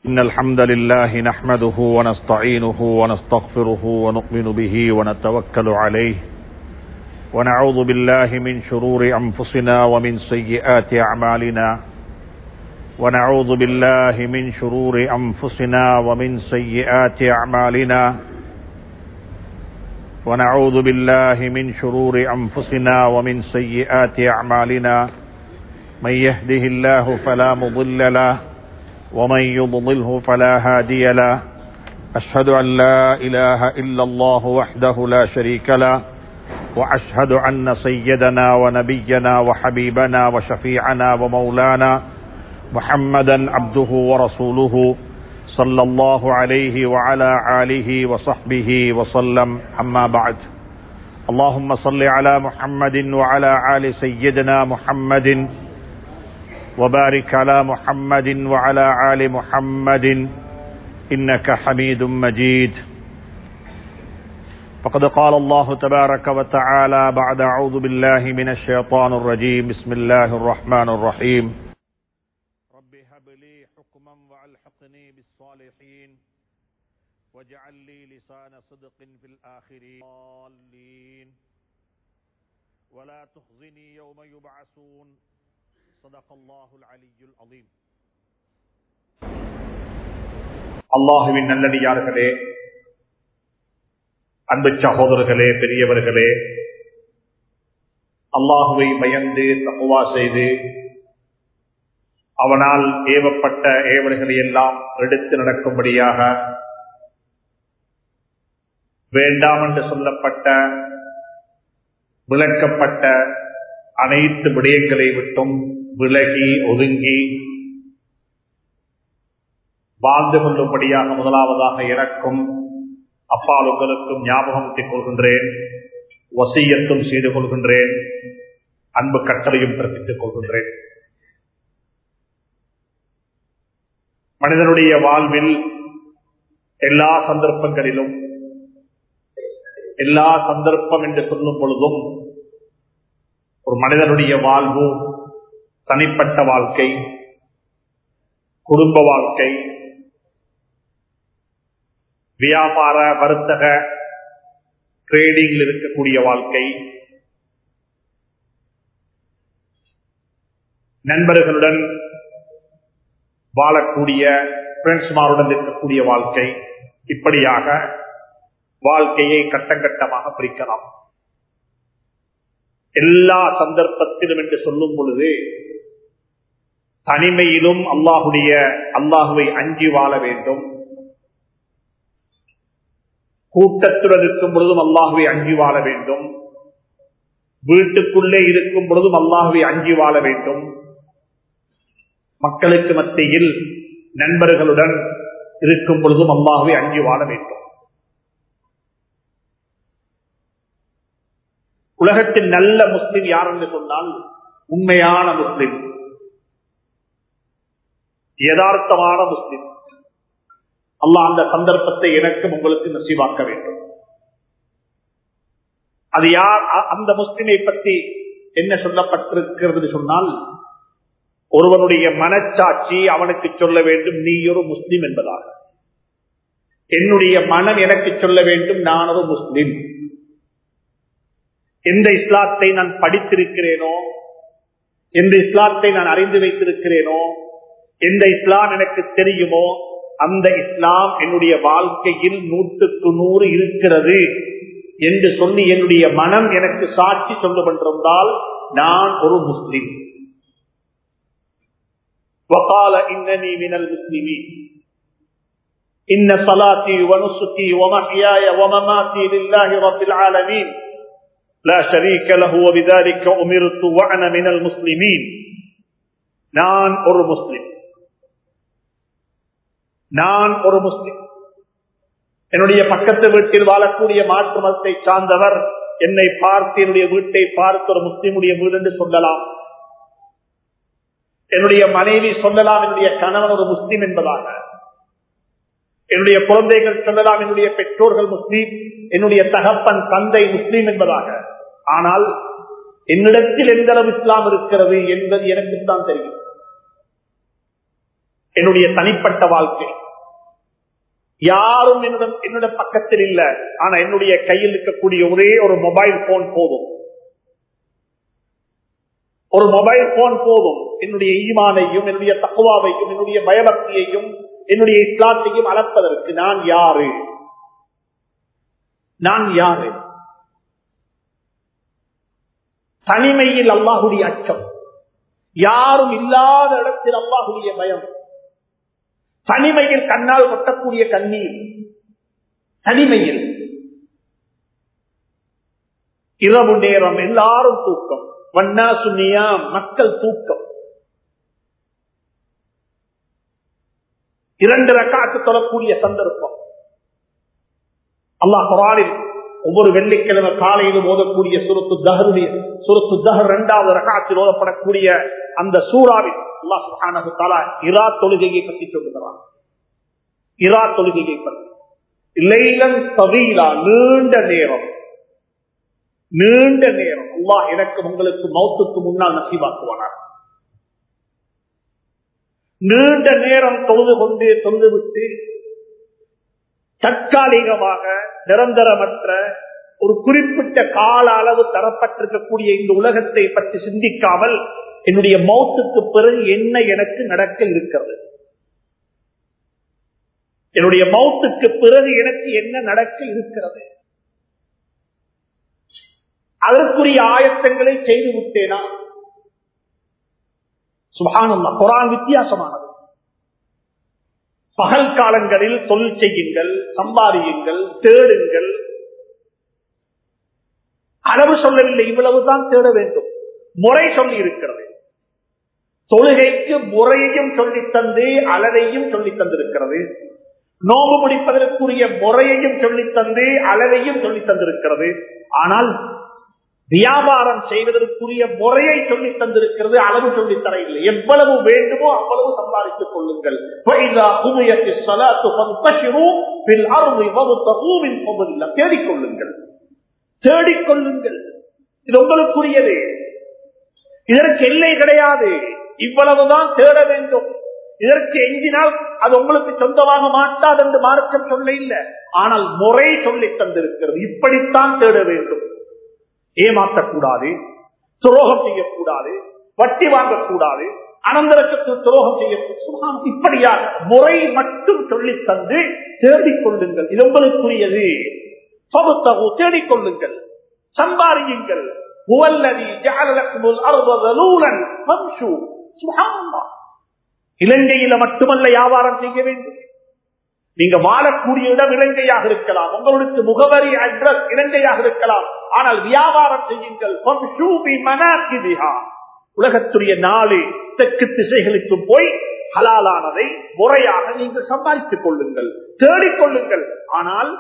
إن الحمد لله نحمده ونستعينه ونستغفره ونؤمن به ونتوكل عليه ونعوذ بالله من شرور أنفسنا ومن سيئات أعمالنا ونعوذ بالله من شرور أنفسنا ومن سيئات أعمالنا ونعوذ بالله من شرور أنفسنا ومن سيئات أعمالنا من يهده الله فلا مضل له ومن يضلله فلا هادي له أشهد أن لا إله إلا الله وحده لا شريك له وأشهد أن سيدنا ونبينا وحبيبنا وشفيعنا ومولانا محمدا عبده ورسوله صلى الله عليه وعلى آله وصحبه وسلم أما بعد اللهم صل على محمد وعلى آل سيدنا محمد وبارك على محمد وعلى آل محمد إنك حميد مجيد فقد قال الله تبارك وتعالى بعد أعوذ بالله من الشيطان الرجيم بسم الله الرحمن الرحيم رب هب لي حكما وألحقني بالصالحين واجعل لي لسان صدق في الآخرين ولا تخزني يوم يبعثون صدق الله العلي العظيم அல்லாஹுவின் நல்லடியார்களே அன்பு சகோதரர்களே பெரியவர்களே அல்லாஹுவை பயந்து தப்புவா செய்து அவனால் ஏவப்பட்ட ஏவல்களை எல்லாம் எடுத்து நடக்கும்படியாக வேண்டாம் என்று சொல்லப்பட்ட விளக்கப்பட்ட அனைத்து விடயங்களை விட்டும் விலகி ஒதுங்கி வாழ்ந்து கொள்ளும்படியாக முதலாவதாக எனக்கும் அப்பால் உங்களுக்கும் ஞாபகத்தை கொள்கின்றேன் வசியத்தும் செய்து கொள்கின்றேன் அன்பு கட்டளையும் பிறப்பித்துக் கொள்கின்றேன் மனிதனுடைய வாழ்வில் எல்லா சந்தர்ப்பங்களிலும் எல்லா சந்தர்ப்பம் என்று சொல்லும் பொழுதும் ஒரு மனிதனுடைய வாழ்வு தனிப்பட்ட வாழ்க்கை குடும்ப வாழ்க்கை வியாபார வர்த்தக ட்ரேடிங்கில் இருக்கக்கூடிய வாழ்க்கை நண்பர்களுடன் வாழக்கூடிய பிரெண்ட்ஸ்மாருடன் இருக்கக்கூடிய வாழ்க்கை இப்படியாக வாழ்க்கையை கட்டங்கட்டமாக பிரிக்கலாம் எல்லா சந்தர்ப்பத்திலும் என்று சொல்லும் பொழுது தனிமையிலும் அல்லாஹுடைய அல்லாஹுவை அஞ்சி வாழ வேண்டும் கூட்டத்துடன் இருக்கும் பொழுதும் அல்லாஹுவை அஞ்சி வாழ வேண்டும் வீட்டுக்குள்ளே இருக்கும் பொழுதும் அல்லாஹுவை அஞ்சி வாழ வேண்டும் மக்களுக்கு மத்தியில் நண்பர்களுடன் இருக்கும் பொழுதும் அல்லாஹுவை அஞ்சி வாழ வேண்டும் உலகத்தில் நல்ல முஸ்லிம் யார் என்று சொன்னால் உண்மையான முஸ்லிம் யதார்த்தமான முஸ்லிம் அல்லாஹ் அந்த சந்தர்ப்பத்தை எனக்கும் உங்களுக்கு நசீவாக்க வேண்டும் அது யார் அந்த முஸ்லிமை பற்றி என்ன சொல்லப்பட்டிருக்கிறது சொன்னால் ஒருவனுடைய மனச்சாட்சி அவனுக்கு சொல்ல வேண்டும் நீ ஒரு முஸ்லிம் என்பதாக என்னுடைய மனம் எனக்கு சொல்ல வேண்டும் நான் ஒரு முஸ்லிம் எந்த இஸ்லாத்தை நான் படித்திருக்கிறேனோ எந்த இஸ்லாத்தை நான் அறிந்து வைத்திருக்கிறேனோ எந்த இஸ்லாம் எனக்கு தெரியுமோ அந்த இஸ்லாம் என்னுடைய வாழ்க்கையில் நூற்றுக்கு நூறு இருக்கிறது என்று சொல்லி என்னுடைய மனம் எனக்கு சாட்சி சொல்லப்பட்டிருந்தால் நான் ஒரு முஸ்லிம் وقال إنني من المسلمين إن صلاتي ونسكي ومحياي ومماتي لله رب العالمين لا شريك له وبذلك أمرت وأنا من المسلمين நான் ஒரு முஸ்லிம் நான் ஒரு முஸ்லிம் என்னுடைய பக்கத்து வீட்டில் வாழக்கூடிய மாற்று மதத்தை சார்ந்தவர் என்னை பார்த்து என்னுடைய வீட்டை பார்த்து ஒரு முஸ்லிமுடைய வீடு என்று சொல்லலாம் என்னுடைய மனைவி சொல்லலாம் என்னுடைய கணவன் ஒரு முஸ்லீம் என்பதாக என்னுடைய குழந்தைகள் சொல்லலாம் என்னுடைய பெற்றோர்கள் முஸ்லீம் என்னுடைய தகப்பன் தந்தை முஸ்லீம் என்பதாக ஆனால் என்னிடத்தில் எந்த அளவு இஸ்லாம் இருக்கிறது என்பது எனக்கு தான் தெரியும் என்னுடைய தனிப்பட்ட வாழ்க்கை யாரும் என்னுடன் என்னோட பக்கத்தில் இல்ல ஆனா என்னுடைய கையில் இருக்கக்கூடிய ஒரே ஒரு மொபைல் போன் போதும் ஒரு மொபைல் போன் போதும் என்னுடைய ஈமானையும் என்னுடைய தக்குவாவையும் என்னுடைய பயபக்தியையும் என்னுடைய இஸ்லாத்தையும் அளப்பதற்கு நான் யாரு நான் யாரு தனிமையில் அல்லாஹுடைய அச்சம் யாரும் இல்லாத இடத்தில் அல்லாஹுடைய பயம் தனிமையில் கண்ணால் கொட்டக்கூடிய கண்ணீர் தனிமையில் இரவு நேரம் எல்லாரும் தூக்கம் வண்ணா சுனியா மக்கள் தூக்கம் இரண்டு ரக்காத்து தொழக்கூடிய சந்தர்ப்பம் அல்லாஹ் குரானில் ஒவ்வொரு வெள்ளிக்கிழமை காலையிலும் ஓதக்கூடிய சுரத்து தஹருடைய சுரத்து தஹர் இரண்டாவது ரகாத்தில் ஓதப்படக்கூடிய அந்த சூறாவில் அல்லாஹ் சுப்ஹானஹு தஆலா இரா தொழுகையை பற்றி சொல்லுகிறான் இரா தொழுகையை பற்றி லைலன் தவீலா நீண்ட நேரம் நீண்ட நேரம் அல்லாஹ் எனக்கு உங்களுக்கு மௌத்துக்கு முன்னால் நசீவாக்குவானார் நீண்ட நேரம் தொழுது கொண்டு தொழுது விட்டு தற்காலிகமாக நிரந்தரமற்ற ஒரு குறிப்பிட்ட கால அளவு தரப்பட்டிருக்கக்கூடிய இந்த உலகத்தை பற்றி சிந்திக்காமல் என்னுடைய மௌத்துக்கு பிறகு என்ன எனக்கு நடக்க இருக்கிறது என்னுடைய மௌத்துக்கு பிறகு எனக்கு என்ன நடக்க இருக்கிறது அதற்குரிய ஆயத்தங்களை செய்து விட்டேனா சுபானந்தா குரான் வித்தியாசமானது பகல் காலங்களில் தொழில் செய்யுங்கள் சம்பாதியுங்கள் தேடுங்கள் அளவு சொல்லவில்லை இவ்வளவுதான் தேட வேண்டும் முறை சொல்லி இருக்கிறது தொழுகைக்கு முறையையும் சொல்லி தந்து அளவையும் சொல்லி தந்திருக்கிறது நோம்பு முடிப்பதற்குரிய முறையையும் சொல்லி தந்து அளவையும் சொல்லி தந்திருக்கிறது ஆனால் வியாபாரம் செய்வதற்குரிய முறையை சொல்லி தந்திருக்கிறது அளவு சொல்லி தர இல்லை எவ்வளவு வேண்டுமோ அவ்வளவு சம்பாதித்துக் கொள்ளுங்கள் தேடிக்கொள்ளுங்கள் தேடிக்கொள்ளுங்கள் இது உங்களுக்குரியது இதற்கு எல்லை கிடையாது இவ்வளவுதான் தேட வேண்டும் இதற்கு எஞ்சினால் அது உங்களுக்கு சொந்தமாக மாட்டாது என்று மார்க்கம் சொல்ல இல்லை ஆனால் முறை சொல்லி தந்திருக்கிறது இப்படித்தான் தேட வேண்டும் ஏமாற்றக்கூடாது துரோகம் செய்யக்கூடாது வட்டி வாங்கக்கூடாது அனந்தரத்துக்கு துரோகம் செய்யக்கூடாது இப்படியாக முறை மட்டும் சொல்லி தந்து தேடிக் கொள்ளுங்கள் இது உங்களுக்குரியது பகுத்தகு தேடிக்கொள்ளுங்கள் சம்பாதியுங்கள் இலங்கையில மட்டுமல்ல வியாபாரம் செய்ய வேண்டும் நீங்க வாழக்கூடிய இடம் இலங்கையாக இருக்கலாம் உங்களுக்கு முகவரி அட்ரஸ் இலங்கையாக இருக்கலாம் ஆனால் வியாபாரம் செய்யுங்கள் உலகத்துடைய நாலு தெற்கு திசைகளுக்கு போய் ஹலாலானதை முறையாக நீங்கள் சம்பாதித்துக் கொள்ளுங்கள் தேடிக்கொள்ளுங்கள் ஆனால்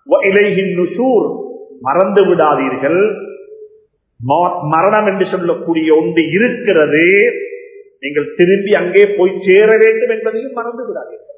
மறந்து விடாதீர்கள் மரணம் என்று சொல்லக்கூடிய ஒன்று இருக்கிறது நீங்கள் திரும்பி அங்கே போய் சேர வேண்டும் என்பதையும் மறந்து விடாதீர்கள்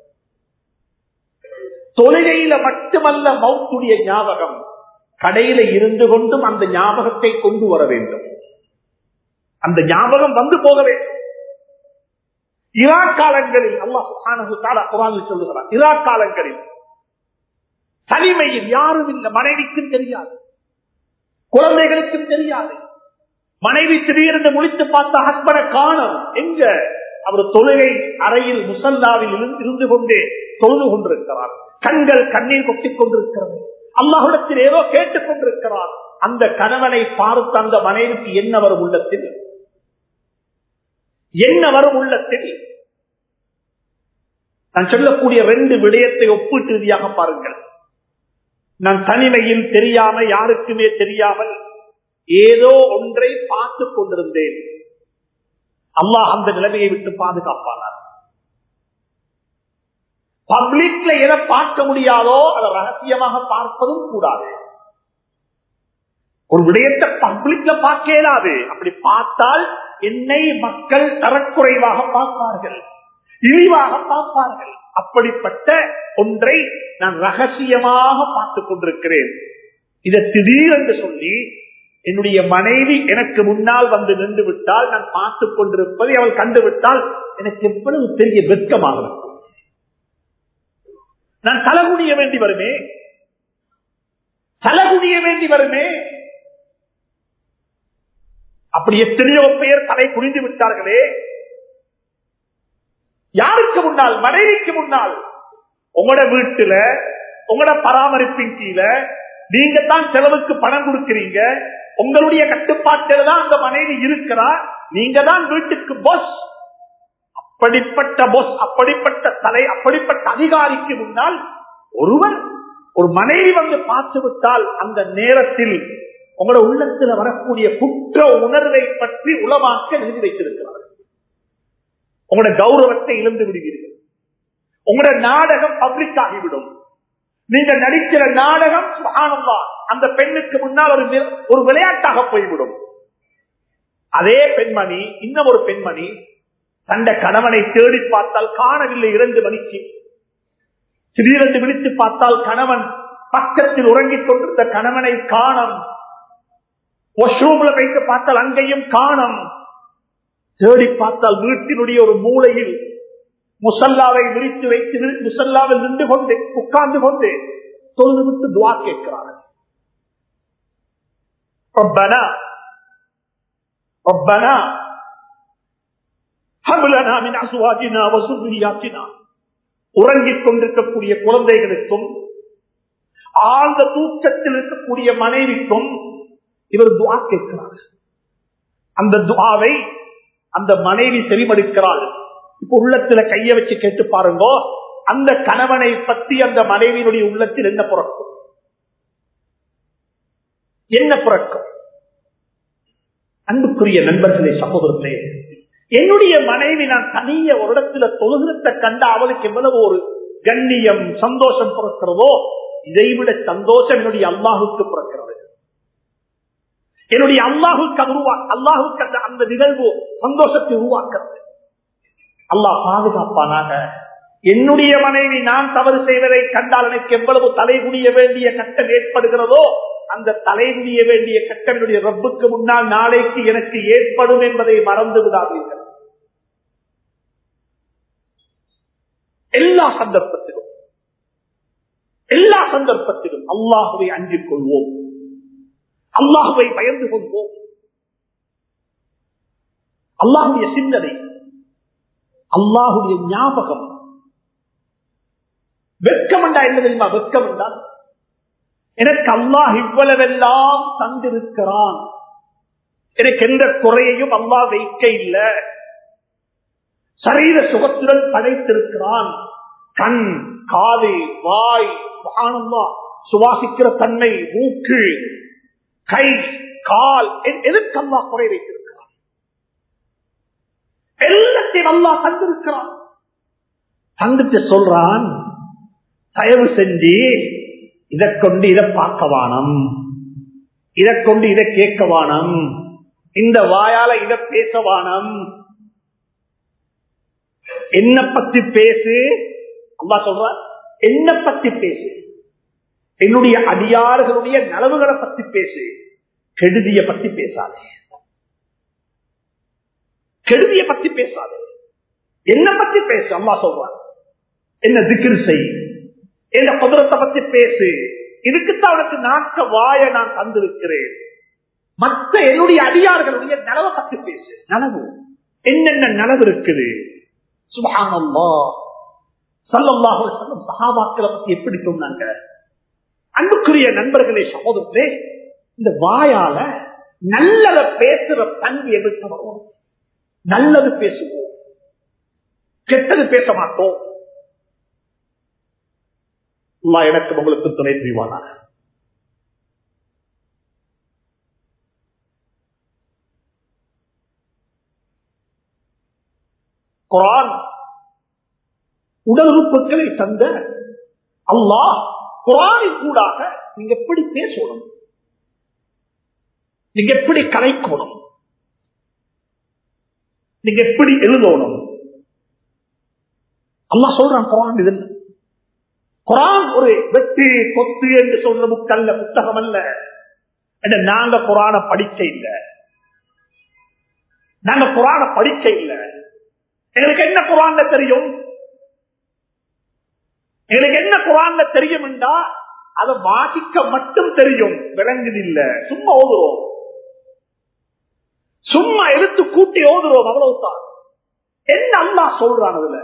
தொழுகையில மட்டுமல்ல மௌத்துடைய ஞாபகம் கடையில இருந்து கொண்டும் அந்த ஞாபகத்தை கொண்டு வர வேண்டும் அந்த ஞாபகம் வந்து போக வேண்டும் இரா காலங்களில் அல்லாஹ் சொல்லுகிறார் இரா காலங்களில் தனிமையில் யாரும் இல்லை மனைவிக்கும் தெரியாது குழந்தைகளுக்கும் தெரியாது மனைவி திடீரென்று முடித்து பார்த்த ஹஸ்பனை காணும் எங்க அவர் தொழுகை அறையில் முசல்லாவில் இருந்து கொண்டே தொழுது கொண்டிருக்கிறார் கண்கள் கண்ணீர் கொட்டிக் கொண்டிருக்கிறது அல்லாஹிடத்தில் ஏதோ கேட்டுக் கொண்டிருக்கிறார் அந்த கணவனை பார்த்த அந்த மனைவிக்கு என்ன வரும் உள்ளத்தில் என்ன வரும் உள்ளத்தில் நான் சொல்லக்கூடிய ரெண்டு விடயத்தை ஒப்பீட்டு ரீதியாக பாருங்கள் நான் தனிமையில் தெரியாம யாருக்குமே தெரியாமல் ஏதோ ஒன்றை பார்த்து கொண்டிருந்தேன் அல்லாஹ் அந்த நிலைமையை விட்டு பாதுகாப்பானார் பப்ளிக்ல எதை பார்க்க முடியாதோ அதை ரகசியமாக பார்ப்பதும் கூடாது ஒரு விடயத்தை பப்ளிக்ல பார்க்க இயலாது அப்படி பார்த்தால் என்னை மக்கள் தரக்குறைவாக பார்ப்பார்கள் இழிவாக பார்ப்பார்கள் அப்படிப்பட்ட ஒன்றை நான் ரகசியமாக பார்த்துக் கொண்டிருக்கிறேன் இதை திடீரென்று சொல்லி என்னுடைய மனைவி எனக்கு முன்னால் வந்து நின்று விட்டால் நான் பார்த்துக் கொண்டிருப்பதை அவள் கண்டு விட்டால் எனக்கு எவ்வளவு பெரிய வெட்கமாக இருக்கும் நான் தலகுனிய வேண்டி வருமே தலகுனிய வேண்டி வருமே அப்படி எத்தனையோ பேர் தலை குனிந்து விட்டார்களே யாருக்கு முன்னால் மனைவிக்கு முன்னால் உங்களோட வீட்டுல உங்களோட பராமரிப்பின் கீழே நீங்க தான் செலவுக்கு பணம் கொடுக்கிறீங்க உங்களுடைய கட்டுப்பாட்டில் தான் அந்த மனைவி இருக்கிறார் நீங்க தான் வீட்டுக்கு பொஸ் அப்படிப்பட்ட பொஸ் அப்படிப்பட்ட தலை அப்படிப்பட்ட அதிகாரிக்கு முன்னால் ஒருவர் ஒரு மனைவி வந்து பார்த்து விட்டால் அந்த நேரத்தில் உங்களோட உள்ளத்தில் வரக்கூடிய குற்ற உணர்வை பற்றி உளமாக்க எழுதி வைத்திருக்கிறார்கள் உங்களோட கௌரவத்தை இழந்து விடுவீர்கள் உங்களோட நாடகம் பப்ளிக் ஆகிவிடும் நீங்க நடிக்கிற நாடகம் சுகானம்மா அந்த பெண்ணுக்கு முன்னால் ஒரு ஒரு விளையாட்டாக போய்விடும் அதே பெண்மணி இன்னும் ஒரு பெண்மணி தந்த கணவனை தேடி பார்த்தால் காணவில்லை இரண்டு மணிக்கு திடீரென்று விழித்து பார்த்தால் கணவன் பக்கத்தில் உறங்கிக் கொண்டிருந்த கணவனை காணம் வாஷ்ரூம்ல வைத்து பார்த்தால் அங்கேயும் காணம் தேடி பார்த்தால் வீட்டினுடைய ஒரு மூலையில் முசல்லாவை விரித்து வைத்து முசல்லாவில் நின்று கொண்டு உட்கார்ந்து கொண்டு தொழுது விட்டு துவா கேட்கிறார்கள் ربنا ربنا هب لنا من ازواجنا وذرياتنا உறங்கிக் கொண்டிருக்கக்கூடிய குழந்தைகளுக்கும் ஆழ்ந்த தூக்கத்தில் இருக்கக்கூடிய மனைவிக்கும் இவர் துவா கேட்கிறார் அந்த துவாவை அந்த மனைவி செவிமடுக்கிறாள் இப்ப உள்ளத்துல கைய வச்சு கேட்டு பாருங்க அந்த கணவனை பற்றி அந்த மனைவியினுடைய உள்ளத்தில் என்ன பிறக்கும் என்ன பிறக்கும் அன்புக்குரிய நண்பர்களே சகோதரர்களே என்னுடைய மனைவி நான் தனிய ஒரு இடத்துல தொழுகிறத கண்ட அவளுக்கு எவ்வளவு ஒரு கண்ணியம் சந்தோஷம் பிறக்கிறதோ இதைவிட சந்தோஷம் என்னுடைய அல்லாஹுக்கு பிறக்கிறது என்னுடைய அல்லாஹுக்கு அது உருவா அல்லாஹுக்கு அந்த அந்த நிகழ்வு சந்தோஷத்தை உருவாக்குறது அல்லாஹ் பாதுகாப்பானாக என்னுடைய மனைவி நான் தவறு செய்வதை கண்டால் எனக்கு எவ்வளவு தலைகுனிய வேண்டிய கட்டம் ஏற்படுகிறதோ அந்த தலைகுனிய வேண்டிய கட்டம் என்னுடைய ரப்புக்கு முன்னால் நாளைக்கு எனக்கு ஏற்படும் என்பதை மறந்து விடாதீர்கள் எல்லா சந்தர்ப்பத்திலும் எல்லா சந்தர்ப்பத்திலும் அல்லாஹுவை அஞ்சிக் கொள்வோம் அல்லாஹுவை பயந்து கொள்வோம் அல்லாஹுடைய சிந்தனை அல்லாஹுடைய ஞாபகம் வெட்கம் என்றா என்ன தெரியுமா வெட்கம் என்றால் எனக்கு அல்லாஹ் இவ்வளவெல்லாம் தந்திருக்கிறான் எனக்கு எந்த குறையையும் அல்லாஹ் வைக்க இல்லை சரீர சுகத்துடன் படைத்திருக்கிறான் கண் காது வாய் வானம்மா சுவாசிக்கிற தன்மை மூக்கு கை கால் எதற்கு அல்லா குறை வைத்திருக்கிறான் எல்லாத்தையும் அல்லா தந்திருக்கிறான் தந்துட்டு சொல்றான் தயவு செஞ்சு இதை கொண்டு இதை பார்க்க வானம் இதை கொண்டு இதை கேட்க வானம் இந்த வாயால இதை பேச வானம் என்ன பத்தி பேசு அம்மா சொல்ற என்ன பத்தி பேசு என்னுடைய அடியார்களுடைய நலவுகளை பத்தி பேசு கெடுதிய பத்தி பேசாதே கெடுதிய பத்தி பேசாதே என்ன பத்தி பேசு அம்மா சொல்றான் என்ன திக்கிரு செய் என்ன குதிரத்தை பத்தி பேசு இதுக்குத்தான் உனக்கு நாக்க வாய நான் தந்திருக்கிறேன் மற்ற என்னுடைய அடியார்களுடைய நலவை பத்தி பேசு நலவு என்னென்ன நலவு இருக்குது சுபானம்மா சல்லல்லாஹு சொல்லும் சகாபாக்களை பத்தி எப்படி சொன்னாங்க அன்புக்குரிய நண்பர்களே சகோதரர்களே இந்த வாயால நல்லத பேசுற பண்பு எதிர்த்து வரும் நல்லது பேசுவோம் கெட்டது பேச மாட்டோம் எனக்கு உங்களுக்கு துணை புரிவானாக குரான் உடல் உறுப்புகளை தந்த அல்லாஹ் குரானின் கூடாக நீங்க எப்படி பேசணும் நீங்க எப்படி கலைக்கணும் நீங்க எப்படி எழுதணும் அல்லா சொல்றான் குரான் இதில் குரான் ஒரு வெற்றி கொத்து என்று சொல்ற புக்கல்ல புத்தகம் அல்ல என்ன நாங்க குரான படிச்ச இல்ல நாங்க குரான படிச்ச இல்ல எங்களுக்கு என்ன குரான்ல தெரியும் எங்களுக்கு என்ன குரான்ல தெரியும் என்றா அதை வாசிக்க மட்டும் தெரியும் விளங்குது இல்ல சும்மா ஓதுறோம் சும்மா எழுத்து கூட்டி ஓதுறோம் அவ்வளவுதான் என்ன அல்லா சொல்றான் அதுல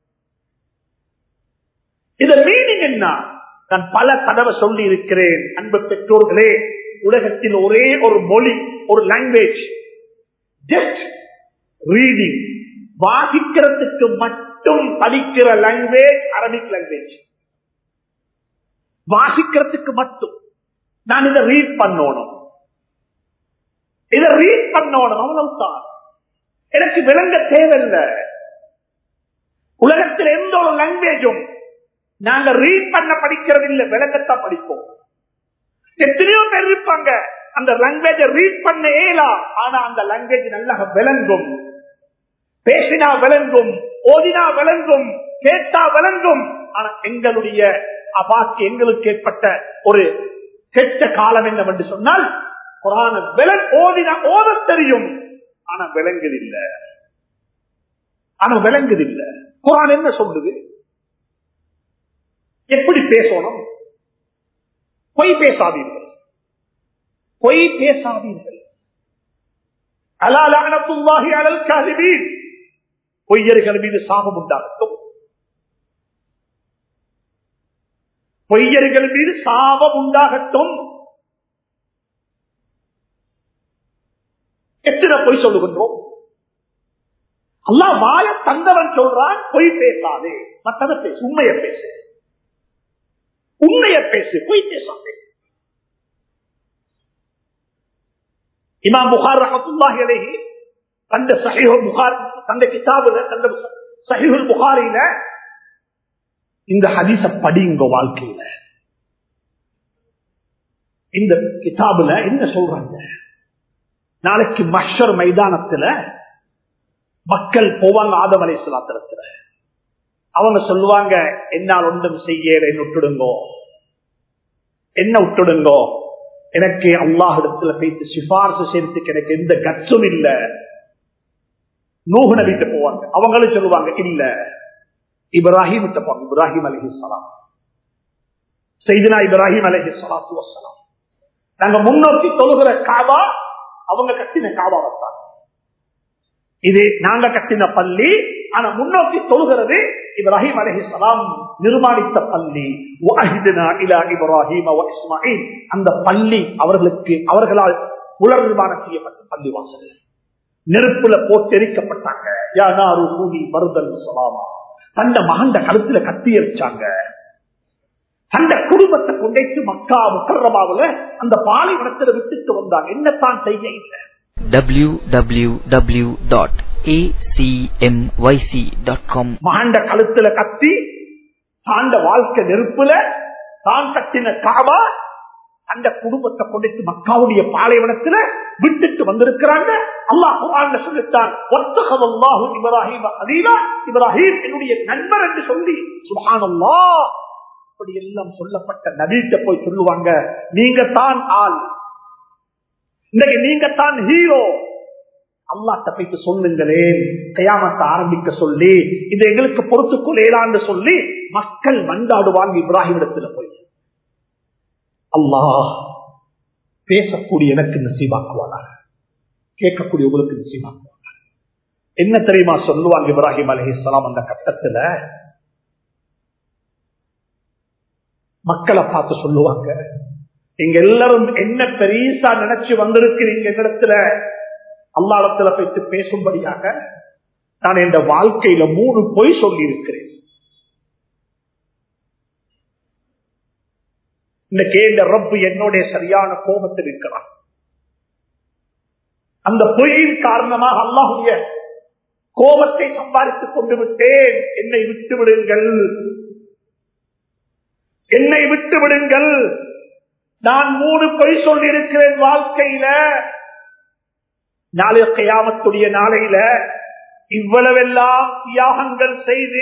இத மீனிங் என்ன நான் பல தடவை சொல்லி இருக்கிறேன் அன்பு பெற்றோர்களே உலகத்தில் ஒரே ஒரு மொழி ஒரு லாங்குவேஜ் ஜஸ்ட் ரீடிங் வாசிக்கிறதுக்கு மட்டும் படிக்கிற லாங்குவேஜ் அரபிக் லாங்குவேஜ் வாசிக்கிறதுக்கு மட்டும் நான் இதை ரீட் பண்ணணும் இதை ரீட் பண்ணணும் அவ்வளவுதான் எனக்கு விளங்க தேவையில்லை உலகத்தில் எந்த ஒரு லாங்குவேஜும் நாங்க ரீட் பண்ண படிக்கிறது இல்லை விளங்கத்தான் படிப்போம் எத்தனையோ பேர் இருப்பாங்க அந்த லாங்குவேஜ ரீட் பண்ண ஏலா ஆனா அந்த லாங்குவேஜ் நல்லா விளங்கும் பேசினா விளங்கும் ஓதினா விளங்கும் கேட்டா விளங்கும் ஆனா எங்களுடைய அபாக்கி எங்களுக்கு ஏற்பட்ட ஒரு கெட்ட காலம் என்னவென்று சொன்னால் குரான விலங் ஓதினா ஓத தெரியும் ஆனா விளங்குதில்லை ஆனா விளங்குதில்லை குரான் என்ன சொல்லுது எப்படி பேசணும் பொய் பேசாதீர்கள் பொய் பேசாதீர்கள் அலாலகனத்துல்லாஹி அலல் காலிபீன் பொய்யர்கள் மீது சாபம் உண்டாகட்டும் பொய்யர்கள் மீது சாபம் உண்டாகட்டும் எத்தனை பொய் சொல்லுகின்றோம் அல்லா வாய தந்தவன் சொல்றான் பொய் பேசாதே மற்றதை பேசு உண்மைய பேசு உண்மைய பேசு பொய் பேசாதே இமாம் புகார் ரஹத்துல்லாஹி அலைஹி தந்த சஹீஹுல் புகார் தந்த கிதாபுல தந்த சஹீஹுல் புகாரில இந்த ஹதீஸ படிங்க வாழ்க்கையில இந்த கிதாபுல என்ன சொல்றாங்க நாளைக்கு மஷர் மைதானத்துல மக்கள் போவாங்க ஆதம் அலை சுலாத்திரத்துல அவங்க சொல்லுவாங்க என்னால் ஒன்றும் செய்ய என்ன விட்டுடுங்கோ என்ன விட்டுடுங்கோ எனக்கு அல்லாஹிடத்துல பேசி சிபாரிசு செய்யறதுக்கு எனக்கு எந்த கட்சும் இல்ல நூகு நபிட்டு போவாங்க அவங்களும் சொல்லுவாங்க இல்ல இப்ராஹிம் போவாங்க இப்ராஹிம் அலஹி சலாம் செய்தினா இப்ராஹிம் அலஹி சலாத்து வசலாம் நாங்க முன்னோக்கி தொழுகிற காபா அவங்க கட்டின காபா வந்தாங்க இது நாங்க கட்டின பள்ளி ஆனா முன்னோக்கி தொழுகிறது இப்ராஹிம் அலஹி சலாம் நிர்மாணித்த பள்ளி இப்ராஹிம் இஸ்மாயில் அந்த பள்ளி அவர்களுக்கு அவர்களால் புலர் நிர்மாணம் செய்யப்பட்ட பள்ளி வாசல் நெருப்புல போட்டெரிக்கப்பட்டாங்க யானாரு கூடி மருதல் சலாமா தந்த மகண்ட கழுத்துல கத்தி எரிச்சாங்க அந்த குடும்பத்தை கொண்டைத்து மக்கா முக்கரமாவுல அந்த பாலைவனத்தில் விட்டுட்டு வந்தாங்க என்னத்தான் செய்ய இல்லை www.acmyc.com மகண்ட கழுத்துல கத்தி தாண்ட வாழ்க்கை நெருப்புல தான் கட்டின காவா அந்த குடும்பத்தை கொண்டு மக்காவுடைய பாலைவனத்துல விட்டுட்டு வந்திருக்கிறாங்க அல்லாஹ் குரான்ல சொல்லித்தான் ஒத்தகவல்லாஹு இப்ராஹிம் அதீனா இப்ராஹிம் என்னுடைய நண்பர் என்று சொல்லி சுபஹானல்லாஹ் அப்படி எல்லாம் சொல்லப்பட்ட நபீட்ட போய் சொல்லுவாங்க நீங்க தான் ஆள் இன்னைக்கு நீங்க தான் ஹீரோ அல்லாட்ட போயிட்டு சொல்லுங்களே கயாமத்தை ஆரம்பிக்க சொல்லி இது எங்களுக்கு பொறுத்துக்கொள்ளேலான்னு சொல்லி மக்கள் மண்டாடுவாங்க இப்ராஹிம் இடத்துல போய் அல்லாஹ் பேசக்கூடிய எனக்கு நசீபாக்குவானாக கேட்கக்கூடிய உங்களுக்கு நசீபாக்குவானாக என்ன தெரியுமா சொல்லுவாங்க இப்ராஹிம் அலஹிஸ்லாம் அந்த கட்டத்துல மக்களை பார்த்து சொல்லுவாங்க நீங்க எல்லாரும் என்ன பெரியசா நினைச்சு வந்திருக்கிறீங்க இடத்துல அல்லாடத்துல போயிட்டு பேசும்படியாக நான் என் வாழ்க்கையில மூணு பொய் சொல்லி இருக்கிறேன் இன்னைக்கு இந்த ரப்பு என்னுடைய சரியான கோபத்தில் இருக்கிறான் அந்த பொய்யின் காரணமாக அல்லாஹுடைய கோபத்தை சம்பாதித்துக் கொண்டு விட்டேன் என்னை விட்டு விடுங்கள் என்னை விட்டு விடுங்கள் நான் மூணு பொய் சொல்லி இருக்கிறேன் வாழ்க்கையில நாளைய கையாமத்துடைய நாளையில இவ்வளவெல்லாம் தியாகங்கள் செய்து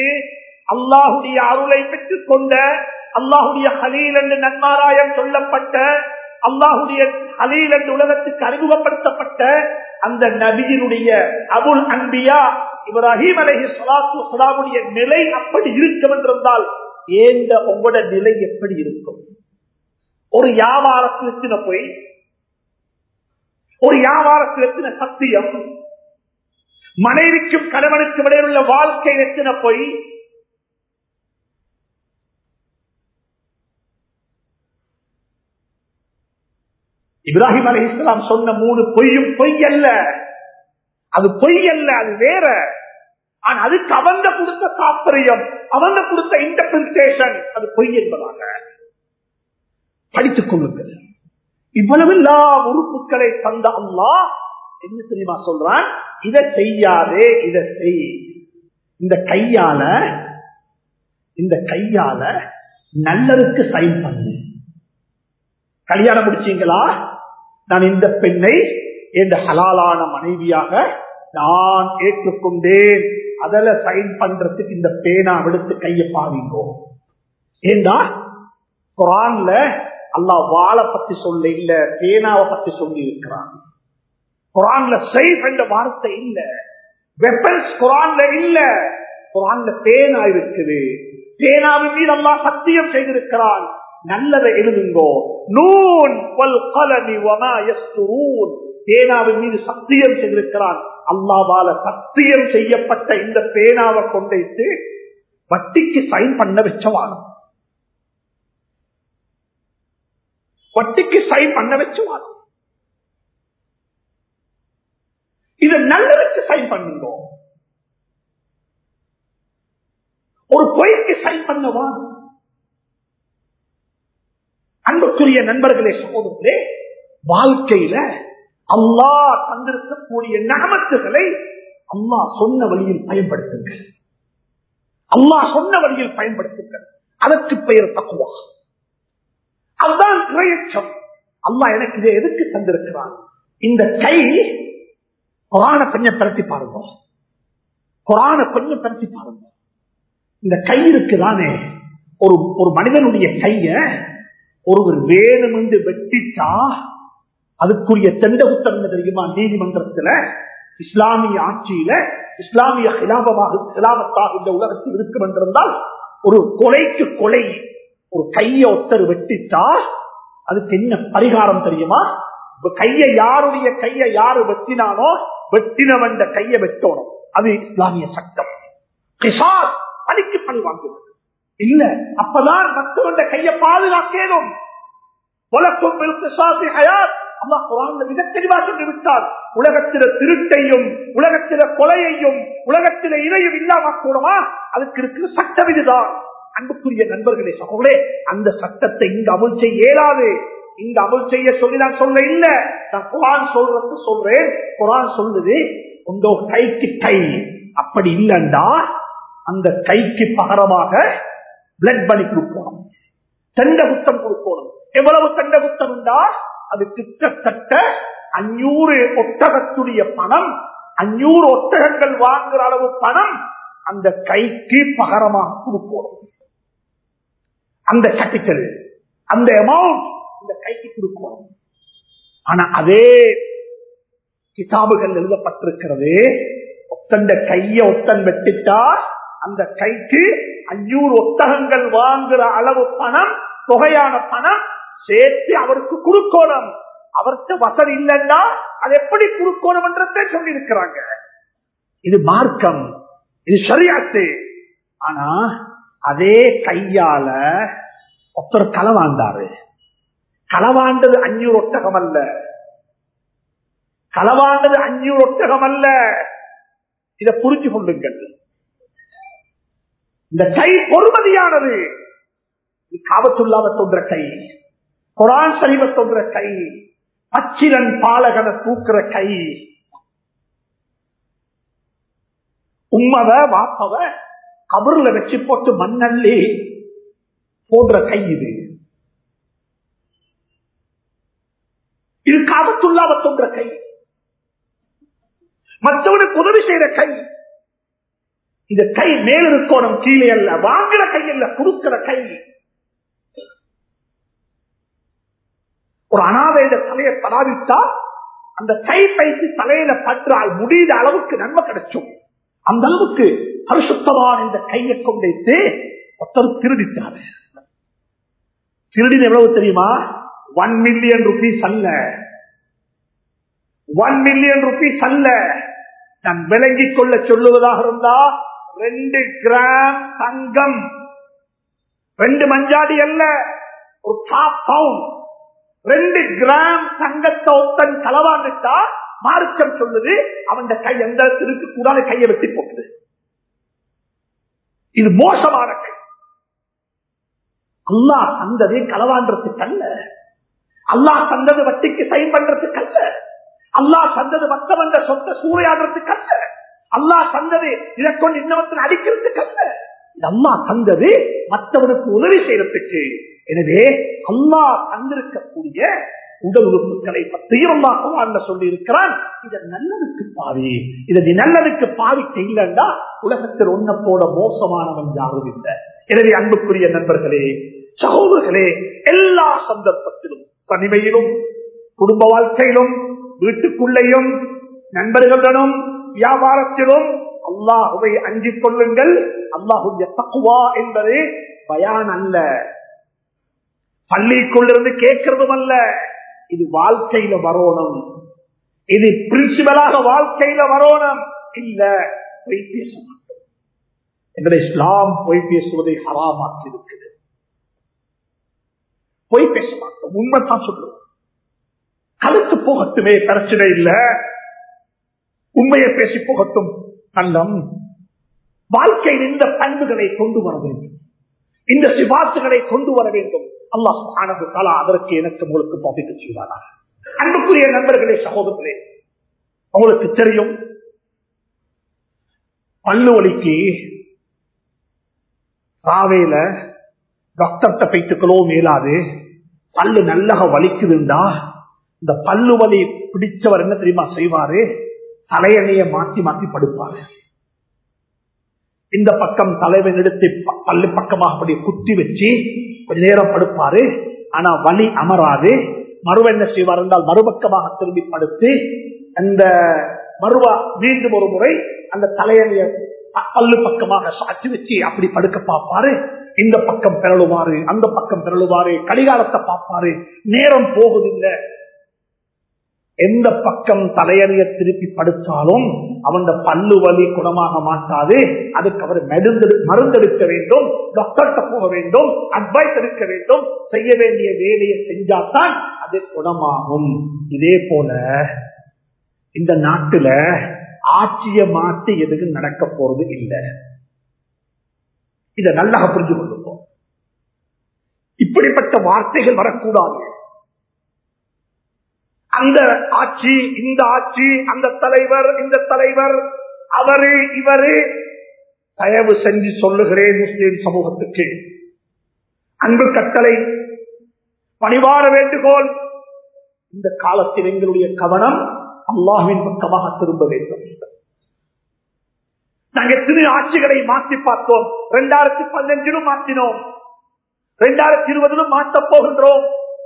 அல்லாஹுடைய அருளை பெற்றுக் கொண்ட அல்லாஹுடைய ஹலீல் என்று நன்மாராயம் சொல்லப்பட்ட அல்லாஹுடைய அலீல் என்ற உலகத்துக்கு அறிமுகப்படுத்தப்பட்ட அந்த நபியினுடைய அபுல் அன்பியா இப்ராஹிம் அலஹி சலாத்து சலாமுடைய நிலை அப்படி இருக்கும் என்றிருந்தால் ஏந்த உங்களோட நிலை எப்படி இருக்கும் ஒரு வியாபாரத்தில் எத்தின போய் ஒரு வியாபாரத்தில் எத்தின சத்தியம் மனைவிக்கும் கணவனுக்கும் இடையில் உள்ள வாழ்க்கை எத்தின போய் இப்ராஹிம் அலி இஸ்லாம் சொன்ன மூணு பொய்யும் பொய் அல்ல அது பொய் அல்ல அது வேற ஆனா அதுக்கு அவங்க கொடுத்த தாற்பயம் அவங்க கொடுத்த இன்டர்பிரிட்டேஷன் அது பொய் என்பதாக படித்துக் கொள்ளுங்கள் இவ்வளவெல்லா உறுப்புகளை தந்த அல்லா என்ன தெரியுமா சொல்றான் இதை செய்யாதே இதை செய் இந்த கையால இந்த கையால நல்லதுக்கு சைன் பண்ணு கல்யாணம் முடிச்சீங்களா நான் இந்த பெண்ணை என்ற ஹலாலான மனைவியாக நான் ஏற்றுக்கொண்டேன் அதில் சைன் பண்றதுக்கு இந்த பேனா எடுத்து கையை பாவிங்கோ ஏண்டா குரான்ல அல்லாஹ் வாழை பத்தி சொல்ல இல்ல பேனாவை பத்தி சொல்லி இருக்கிறான் குரான்ல சைஃப் என்ற வார்த்தை இல்ல வெப்பன்ஸ் குரான்ல இல்ல குரான்ல பேனா இருக்குது பேனாவின் மீது அல்லாஹ் சத்தியம் செய்திருக்கிறான் நல்லதை எழுதுங்கோ நூன் வல் கலமி வமா யஸ்துரூன் பேனாவின் மீது சத்தியம் செய்திருக்கிறான் அல்லாவால சத்தியம் செய்யப்பட்ட இந்த பேனாவை கொண்டைத்து வட்டிக்கு சைன் பண்ண வச்சவானம் வட்டிக்கு சைன் பண்ண வச்சவானம் இது நல்லதுக்கு சைன் பண்ணுங்க ஒரு பொய்க்கு சைன் பண்ணவான் அன்புக்குரிய நண்பர்களே சகோதரர்களே வாழ்க்கையில அல்லாஹ் தந்திருக்கக்கூடிய நகமத்துகளை அல்லாஹ் சொன்ன வழியில் பயன்படுத்துங்கள் அல்லாஹ் சொன்ன வழியில் பயன்படுத்துங்கள் அதற்கு பெயர் தக்குவா அதுதான் இறையச்சம் அல்லாஹ் எனக்கு இதை எதுக்கு தந்திருக்கிறான் இந்த கை குரான கொஞ்சம் பரத்தி பாருங்க குரான கொஞ்சம் பரத்தி பாருங்க இந்த கை இருக்குதானே ஒரு ஒரு மனிதனுடைய கைய ஒருவர் வேணும் என்று வெட்டிட்டா அதுக்குரிய தெண்டகுத்தம் என்ன தெரியுமா நீதிமன்றத்தில் இஸ்லாமிய ஆட்சியில இஸ்லாமிய கிலாபமாக கிலாபத்தாக இந்த உலகத்தில் இருக்கும் என்றிருந்தால் ஒரு கொலைக்கு கொலை ஒரு கைய ஒத்தர் வெட்டிட்டா அதுக்கு என்ன பரிகாரம் தெரியுமா கைய யாருடைய கைய யாரு வெட்டினானோ வெட்டினவன் கைய வெட்டணும் அது இஸ்லாமிய சட்டம் கிசாஸ் பணிக்கு பணி வாங்குவது இல்ல அப்பதான் மற்றவன் கைய பாதுகாக்கணும் உலகம் மிக தெளிவாக சொல்லிவிட்டார் உலகத்தில திருட்டையும் உலகத்தில கொலையையும் உலகத்தில இதையும் இல்லாம கூடமா அதுக்கு இருக்கிற சட்டம் இதுதான் அன்புக்குரிய நண்பர்களே சகோதரே அந்த சட்டத்தை இங்கு அமல் செய்ய இயலாது இங்க அமல் செய்ய சொல்லி நான் சொல்ல இல்ல நான் குரான் சொல்றது சொல்றேன் குரான் சொல்லுது உண்டோ கைக்கு கை அப்படி இல்லைண்டா அந்த கைக்கு பகரமாக பிளட் பலி கொடுக்கணும் தண்ட குத்தம் கொடுக்கணும் எவ்வளவு தண்ட குத்தம் உண்டா அது கிட்டத்தட்ட அஞ்சூறு ஒட்டகத்துடைய பணம் அஞ்சூறு ஒட்டகங்கள் வாங்குற அளவு பணம் அந்த கைக்கு பகரமாக கொடுக்கணும் அந்த கேபிட்டல் அந்த அமௌண்ட் இந்த கைக்கு கொடுக்கணும் ஆனா அதே கிதாபுகள் எழுதப்பட்டிருக்கிறது ஒத்தண்ட கைய ஒத்தன் வெட்டிட்டா அந்த கைக்கு அஞ்சூறு ஒட்டகங்கள் வாங்குற அளவு பணம் தொகையான பணம் சேர்த்து அவருக்கு கொடுக்கணும் அவருக்கு வசதி இல்லைன்னா அது எப்படி கொடுக்கணும் என்றதை சொல்லி இருக்கிறாங்க இது மார்க்கம் இது சரியாத்து ஆனா அதே கையால ஒருத்தர் களவாண்டாரு களவாண்டது அஞ்சூறு ஒட்டகம் அல்ல களவாண்டது அஞ்சூறு ஒட்டகம் அல்ல இதை புரிஞ்சு கொள்ளுங்கள் இந்த கை பொறுமதியானது காவத்துள்ளாவ தோன்ற கை குரான் சரிவ தோன்ற கை பச்சிலன் பாலகன தூக்குற கை உம்மவ வாப்பவ கபருல வச்சு போட்டு மண்ணள்ளி போன்ற கை இது இது காபத்துள்ளாவ தோன்ற கை மற்றவனுக்கு உதவி செய்யற கை இந்த கை மேல இருக்கணும் கீழே அல்ல வாங்குற கை அல்ல கொடுக்கிற கை ஒரு அனாதையிட தலையை பராவிட்டா அந்த கை பைத்து தலையில பற்றால் முடிந்த அளவுக்கு நன்மை கிடைச்சும் அந்த அளவுக்கு பரிசுத்தமான இந்த கையை கொண்டு ஒருத்தர் திருடிட்டாரு திருடின எவ்வளவு தெரியுமா ஒன் மில்லியன் ருபீஸ் அல்ல ஒன் மில்லியன் ருபீஸ் அல்ல நான் விளங்கிக் கொள்ள சொல்லுவதாக இருந்தா ரெண்டு கிராம் தங்கம் ரெண்டு மஞ்சாடி அல்ல ஒரு half pound. ரெண்டு கிராம் தங்கத்தை ஒத்தன் களவாண்டுட்டா மார்க்கம் சொல்லுது அவன் கை எந்த இடத்திற்கு கூடாது கையை வெட்டி போகுது இது மோசமான கை அல்லாஹ் தந்ததே களவாண்டதுக்கு அல்ல அல்லாஹ் தந்தது வட்டிக்கு சைன் பண்றதுக்கு அல்ல அல்லாஹ் தந்தது மற்றவங்க சொந்த சூறையாடுறதுக்கு அல்ல அல்லாஹ் தந்தது இதை கொண்டு இன்னவத்தில் அடிக்கிறதுக்கு அல்ல இது அல்லாஹ் தந்தது மற்றவனுக்கு உதவி செய்யறதுக்கு எனவே அல்லாஹ் தந்திருக்கக்கூடிய உடல் உறுப்புகளை பற்றியும் அல்லாஹ் அல்ல சொல்லி இருக்கிறான் இதை நல்லதுக்கு பாவி இதை நீ நல்லதுக்கு பாவிக்க இல்லைன்னா உலகத்தில் ஒன்ன போட மோசமானவன் யாரும் இல்லை எனவே அன்புக்குரிய நண்பர்களே சகோதரர்களே எல்லா சந்தர்ப்பத்திலும் தனிமையிலும் குடும்ப வாழ்க்கையிலும் வீட்டுக்குள்ளேயும் நண்பர்களுடனும் வியாபாரத்திலும் அல்லாஹுவை அஞ்சிக் கொள்ளுங்கள் அல்லாஹுடைய தக்குவா என்பது பயான் அல்ல பள்ளிக்குள்ளிருந்து கேட்கறதும் அல்ல இது வாழ்க்கையில வரணும் இது பிரின்சிபலாக வாழ்க்கையில வரணும் இல்ல பொய் பேச மாட்டோம் எங்களுடைய இஸ்லாம் பொய் பேசுவதை ஹராமாக்கி இருக்குது பொய் பேச மாட்டோம் உண்மைத்தான் சொல்லுவோம் கருத்து போகட்டுமே பிரச்சனை இல்ல உண்மையை பேசி போகட்டும் நல்லம் வாழ்க்கையில் இந்த பண்புகளை கொண்டு வர வேண்டும் இந்த சிபாத்துகளை கொண்டு வர வேண்டும் அல்லாஹ் சுப்ஹானஹு தஆலா அதற்கு எனக்கு உங்களுக்கு தௌஃபீக் செய்வாரா அன்புக்குரிய நண்பர்களே சகோதரர்களே உங்களுக்கு தெரியும் பல்லு வலிக்கு ராவேல டாக்டர்கிட்ட போயிட்டுக்களோ மேலாது பல்லு நல்லக வலிக்குதுண்டா இந்த பல்லு வலி பிடிச்சவர் என்ன தெரியுமா செய்வாரு தலையணைய மாத்தி மாத்தி படுப்பாரு இந்த பக்கம் தலைவன் எடுத்து ப- பல்லு பக்கமாக அப்படி குத்தி வச்சு கொஞ்ச நேரம் படுப்பாரு ஆனா வலி அமராது மறுவ என்ன செய்வார் என்றால் மறுபக்கமாக திரும்பி படுத்து அந்த மறுவா மீண்டும் ஒரு முறை அந்த தலையணைய ப- பல்லு பக்கமாக சாட்சி வச்சு அப்படி படுக்க பார்ப்பாரு இந்த பக்கம் பிறழுவாரு அந்த பக்கம் பிறழுவாரு கடிகாரத்தை பார்ப்பாரு நேரம் போகுதில்லை எந்த பக்கம் தலையறிய திருப்பி படுத்தாலும் அவன் பல்லு வலி குணமாக மாட்டாது அதுக்கு அவர் மருந்து மருந்தெடுக்க வேண்டும் டாக்டர்கிட்ட போக வேண்டும் அட்வைஸ் எடுக்க வேண்டும் செய்ய வேண்டிய வேலையை செஞ்சாதான் அது குணமாகும் இதே போல இந்த நாட்டுல ஆட்சிய மாற்றி எதுவும் நடக்க போறது இல்லை இதை நல்லா புரிஞ்சு கொள்ளுவோம் இப்படிப்பட்ட வார்த்தைகள் வரக்கூடாது அந்த ஆட்சி இந்த ஆட்சி அந்த தலைவர் இந்த தலைவர் அவரு இவரு தயவு செஞ்சு சொல்லுகிறேன் முஸ்லிம் சமூகத்துக்கு அன்பு கட்டளை பணிவார வேண்டுகோள் இந்த காலத்தில் எங்களுடைய கவனம் அல்லாஹ்வின் பக்கமாக திரும்ப வேண்டும் நாங்க எத்தனை ஆட்சிகளை மாற்றி பார்த்தோம் இரண்டாயிரத்தி பதினஞ்சிலும் மாற்றினோம் இரண்டாயிரத்தி இருபதிலும் மாற்றப் போகின்றோம்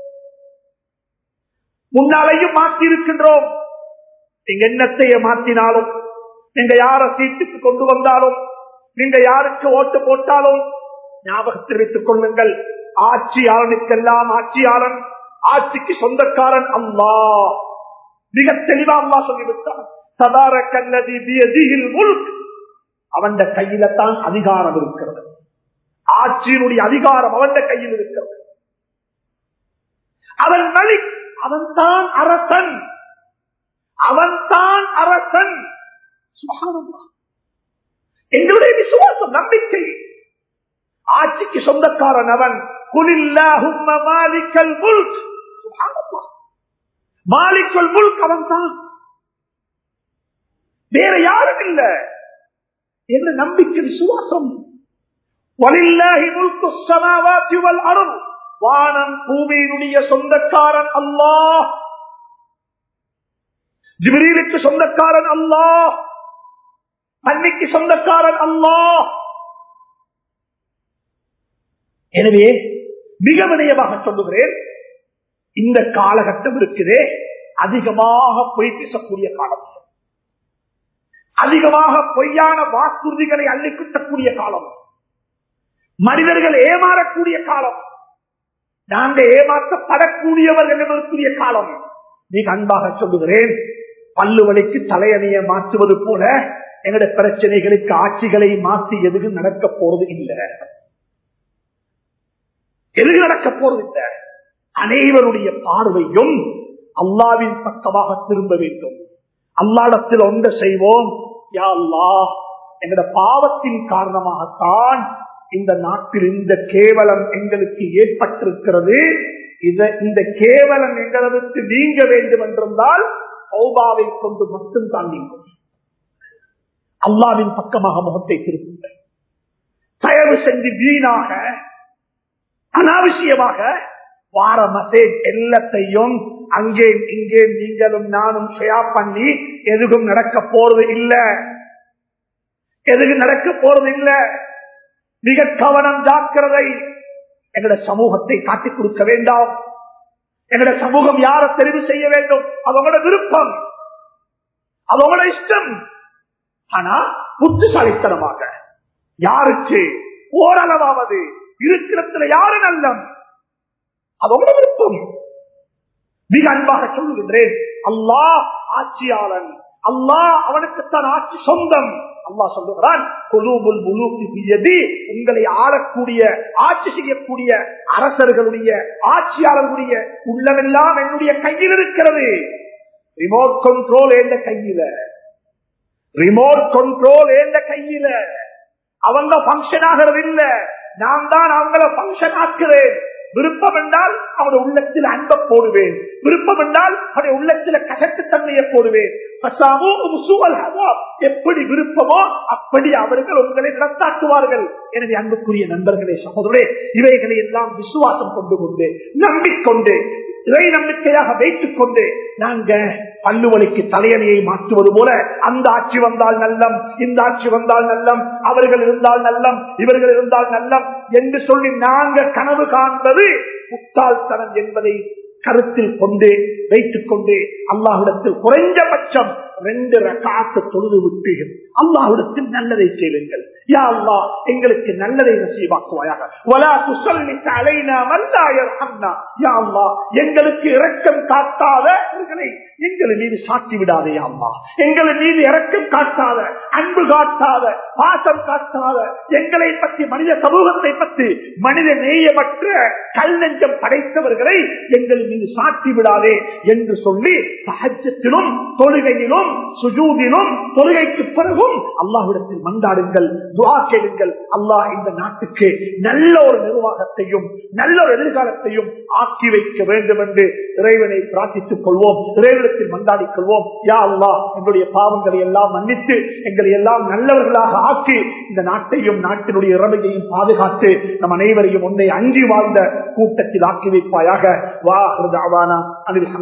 முன்னாலையும் மாற்றி இருக்கின்றோம் நீங்க எண்ணத்தைய மாற்றினாலும் நீங்க யார சீட்டுக்கு கொண்டு வந்தாலும் நீங்க யாருக்கு ஓட்டு போட்டாலும் ஞாபகத்தில் வைத்துக் கொள்ளுங்கள் ஆட்சியாளனுக்கெல்லாம் ஆட்சியாளன் ஆட்சிக்கு சொந்தக்காரன் அல்லா மிக தெளிவா அல்லா சொல்லிவிட்டான் சதார கல்லதி பியதியில் முல்க் அவன் கையில தான் அதிகாரம் இருக்கிறது ஆட்சியினுடைய அதிகாரம் அவன் கையில் இருக்கிறது அவன் மலிக் அவன்தான் அரசன் அவன்தான் அரசன் சுப்ஹானல்லாஹ். எங்களுடைய விசுவாசம் நம்பிக்கை ஆட்சிக்கு சொந்தக்காரன் அவன் குலில்லாஹும்ம மாலிக்கல் முல்க் சுப்ஹானல்லாஹ். மாலிக்கல் முல்க் அவன்தான் வேற யாரும் இல்ல என்ற நம்பிக்கை விசுவாசம் வலில்லாஹி முல்கு ஸமாவாத்தி வல் அர்ض் வானம் பூமியினுடைய சொந்தக்காரன் அல்லாஹ் ஜிப்ரீலுக்கு சொந்தக்காரன் அல்லாஹ் அன்னைக்கு சொந்தக்காரன் அல்லாஹ் எனவே மிக வினயமாக சொல்லுகிறேன் இந்த காலகட்டம் இருக்குதே அதிகமாக பொய் பேசக்கூடிய காலம் அதிகமாக பொய்யான வாக்குறுதிகளை அள்ளிக்குட்டக்கூடிய காலம் மனிதர்கள் ஏமாறக்கூடிய காலம் நாங்க ஏமாற்றப்படக்கூடியவர்கள் என்பதற்குரிய காலம் மிக அன்பாக சொல்லுகிறேன் பல்லுவலிக்கு தலையணிய மாற்றுவது போல எங்களுடைய பிரச்சனைகளுக்கு ஆட்சிகளை மாற்றி எதுவும் நடக்க போறது இல்லை எது நடக்க போறது இல்லை அனைவருடைய பார்வையும் அல்லாவின் பக்கமாக திரும்ப வேண்டும் அல்லாடத்தில் ஒன்று செய்வோம் யா அல்லாஹ் எங்களோட பாவத்தின் காரணமாகத்தான் இந்த நாட்டில் இந்த கேவலம் எங்களுக்கு ஏற்பட்டிருக்கிறது இத இந்த கேவலம் எங்களுக்கு நீங்க வேண்டும் என்றிருந்தால் சௌபாவை கொண்டு மட்டும் தான் நீங்கும் அல்லாவின் பக்கமாக முகத்தை திருப்புங்கள் தயவு செஞ்சு வீணாக அனாவசியமாக வார மசேஜ் எல்லாத்தையும் அங்கே இங்கே நீங்களும் நானும் ஷேர் பண்ணி எதுவும் நடக்க போறது இல்ல எதுவும் நடக்க போறது இல்ல மிக கவனம் ஜாக்கிரதை எங்களோட சமூகத்தை காட்டிக் கொடுக்க வேண்டாம் எங்களோட சமூகம் யாரை தெரிவு செய்ய வேண்டும் அவங்களோட விருப்பம் அவங்களோட இஷ்டம் ஆனா புத்திசாலித்தனமாக யாருக்கு ஓரளவாவது இருக்கிறதுல யாரு நல்லம் அதோட விருப்பம் மிக அன்பாக சொல்லுகின்றேன் அல்லாஹ் ஆட்சியாளன் அல்லாஹ் அவனுக்குத்தான் ஆட்சி சொந்தம் அல்லா சொல்லுகிறான் கொலூபுல் முலூக்கு உங்களை ஆளக்கூடிய ஆட்சி செய்யக்கூடிய அரசர்களுடைய ஆட்சியாளர்களுடைய உள்ளமெல்லாம் என்னுடைய கையில் இருக்கிறது ரிமோட் கண்ட்ரோல் எந்த கையில ரிமோட் கண்ட்ரோல் எந்த கையில அவங்க பங்கன் ஆகிறது இல்ல நான் தான் அவங்கள பங்கன் ஆக்குறேன் விருப்பம் என்றால் அவருடைய உள்ளத்தில் அன்ப போடுவேன் விருப்பம் என்றால் அவருடைய உள்ளத்தில் கசட்டு தன்மையை போடுவேன் எப்படி விருப்பமோ அப்படி அவர்கள் உங்களை நடத்தாக்குவார்கள் எனவே அன்புக்குரிய நண்பர்களே சகோதரே இவைகளை எல்லாம் விசுவாசம் கொண்டு கொண்டு நம்பிக்கொண்டு இறை நம்பிக்கையாக வைத்துக் கொண்டு நாங்க பல்லுவலிக்கு தலையணியை மாற்றுவது போல அந்த ஆட்சி வந்தால் நல்லம் இந்த ஆட்சி வந்தால் நல்லம் அவர்கள் இருந்தால் நல்லம் இவர்கள் இருந்தால் நல்லம் என்று சொல்லி நாங்க கனவு காண்பது முட்டாள்தனம் என்பதை கருத்தில் கொண்டு வைத்துக் கொண்டு அல்லாஹிடத்தில் குறைஞ்சபட்சம் ரெண்டு ரகாத்து தொழுது விட்டு அல்லாஹிடத்தில் நல்லதை கேளுங்கள் யா அல்லா எங்களுக்கு நல்லதை நசீவாக்குவாயாக எங்களுக்கு இரக்கம் காட்டாதவர்களை எங்களை மீது சாட்டி விடாதே அம்மா எங்களை மீது இரக்கம் காட்டாத அன்பு காட்டாத பாசம் காட்டாத எங்களை பற்றி மனித சமூகத்தை பற்றி மனித நேயமற்ற கல் நெஞ்சம் படைத்தவர்களை எங்கள் மீது சாட்டி விடாதே என்று சொல்லி சகஜத்திலும் தொழுகையிலும் சுஜூதிலும் தொழுகைக்கு பிறகும் அல்லாஹிடத்தில் மண்டாடுங்கள் துவா கேளுங்கள் அல்லாஹ் இந்த நாட்டுக்கு நல்ல ஒரு நிர்வாகத்தையும் நல்ல ஒரு எதிர்காலத்தையும் ஆக்கி வைக்க வேண்டும் என்று இறைவனை பிரார்த்தித்துக் கொள்வோம் இறைவனத்தில் மண்டாடிக் கொள்வோம் யா அல்லா எங்களுடைய பாவங்களை எல்லாம் மன்னித்து எங்களை எல்லாம் நல்லவர்களாக ஆக்கி இந்த நாட்டையும் நாட்டினுடைய இறமையையும் பாதுகாத்து நம் அனைவரையும் ஒன்றை அஞ்சி வாழ்ந்த கூட்டத்தில் ஆக்கி வைப்பாயாக வா அனில்